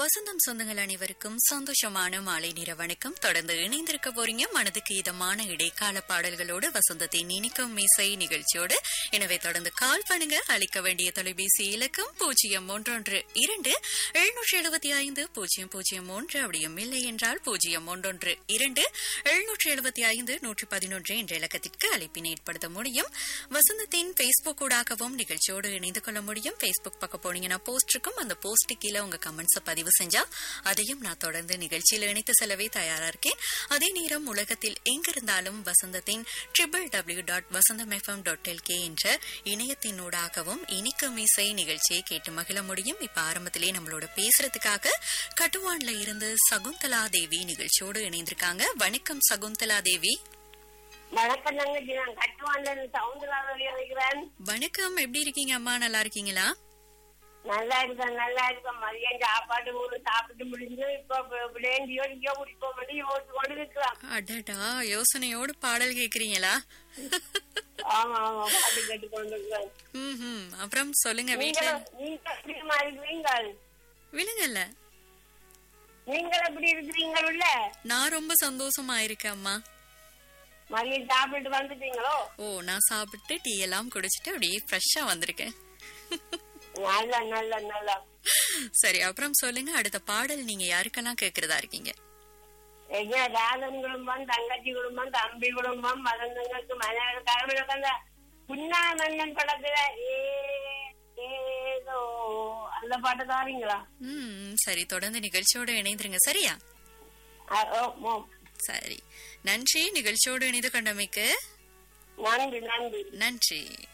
வசந்தம் சொந்தங்கள் அனைவருக்கும் சந்தோஷமான மாலை நேர வணக்கம் தொடர்ந்து இணைந்திருக்க போறீங்க மனதுக்கு இதமான இடைக்கால பாடல்களோடு வசந்தத்தின் இனிக்கும் இசை நிகழ்ச்சியோடு எனவே தொடர்ந்து கால் பண்ணுங்க அளிக்க வேண்டிய தொலைபேசி இலக்கம் பூஜ்ஜியம் ஒன்றொன்று இரண்டு எழுநூற்றி எழுபத்தி ஐந்து பூஜ்ஜியம் பூஜ்ஜியம் ஒன்று அப்படியும் இல்லை என்றால் பூஜ்ஜியம் ஒன்றொன்று இரண்டு எழுநூற்றி எழுபத்தி ஐந்து நூற்றி பதினொன்று என்ற இலக்கத்திற்கு அழைப்பினை ஏற்படுத்த முடியும் வசந்தத்தின் பேஸ்புக் ஊடாகவும் நிகழ்ச்சியோடு இணைந்து கொள்ள முடியும் பேஸ்புக் பக்கம் போனீங்கன்னா போஸ்ட் இருக்கும் அந்த போஸ்ட் கீழே உங்க கமெண்ட்ஸை பதிவு செஞ்சா அதையும் நான் தொடர்ந்து நிகழ்ச்சியில் இணைத்து செல்லவே தயாரா இருக்கேன் அதே நேரம் உலகத்தில் எங்கிருந்தாலும் வசந்தத்தின் triple W dot Vasantham FM dot LK என்ற இணையத்தினூடாகவும் இனிக்கும் இசை நிகழ்ச்சியை கேட்டு மகிழ முடியும் இப்ப ஆரம்பத்திலே நம்மளோட பேசுறதுக்காக கட்டுவான்ல இருந்து சகுந்தலா தேவி நிகழ்ச்சியோடு இணைந்திருக்காங்க வணக்கம் சகுந்தலா தேவி வணக்கம் தங்கச்சி நான் கட்டுவாண்ட சவுந்தரா வைக்கிறேன் வணக்கம் எப்படி இருக்கீங்க அம்மா நல்லா இருக்கீங்களா நல்லா இருக்கேன் நல்லா இருக்கேன் மதியம் சாப்பாடு ஒரு சாப்பிட்டு முடிஞ்சு இப்ப விளையாண்டியோ இங்கேயோ குடிப்போம் பண்ணி யோசிச்சு கொண்டு இருக்கிறோம் அடடா யோசனையோடு பாடல் கேக்குறீங்களா ஆமா ஆமா பாட்டு கேட்டு கொண்டு இருக்கிறேன் ம்ஹும். அப்புறம் சொல்லுங்க வீட்ல நீங்களும் நீங்க எப்படிமா இருக்கிறீங்க விழுங்கல்ல நீங்கள் எப்படி இருக்கிறீங்க உள்ள நான் ரொம்ப சந்தோஷமா இருக்கேன் அம்மா மதியம் சாப்பிட்டு வந்துட்டீங்களோ ஓ நான் சாப்பிட்டு டீ எல்லாம் குடிச்சிட்டு அப்படியே ஃப்ரெஷ்ஷா வந்திருக்கேன் நல்ல நல்ல நல்ல சரி அப்புறம் சொல்லுங்க அடுத்த பாடல் நீங்க யாருக்கெல்லாம் கேக்குறதா இருக்கீங்க எங்க ராதன் குடும்பம் தங்கச்சி குடும்பம் தம்பி குடும்பம் மதந்தங்களுக்கு மனைவி அந்த புன்னா மன்னன் படத்துல ஏ ஏதோ அந்த பாட்டு தாரீங்களா ம் சரி தொடர்ந்து நிகழ்ச்சியோடு இணைந்துருங்க சரியா அ- ஓ, ஓ. சரி நன்றி நிகழ்ச்சியோடு இணைந்து கொண்டமைக்கு நன்றி நன்றி நன்றி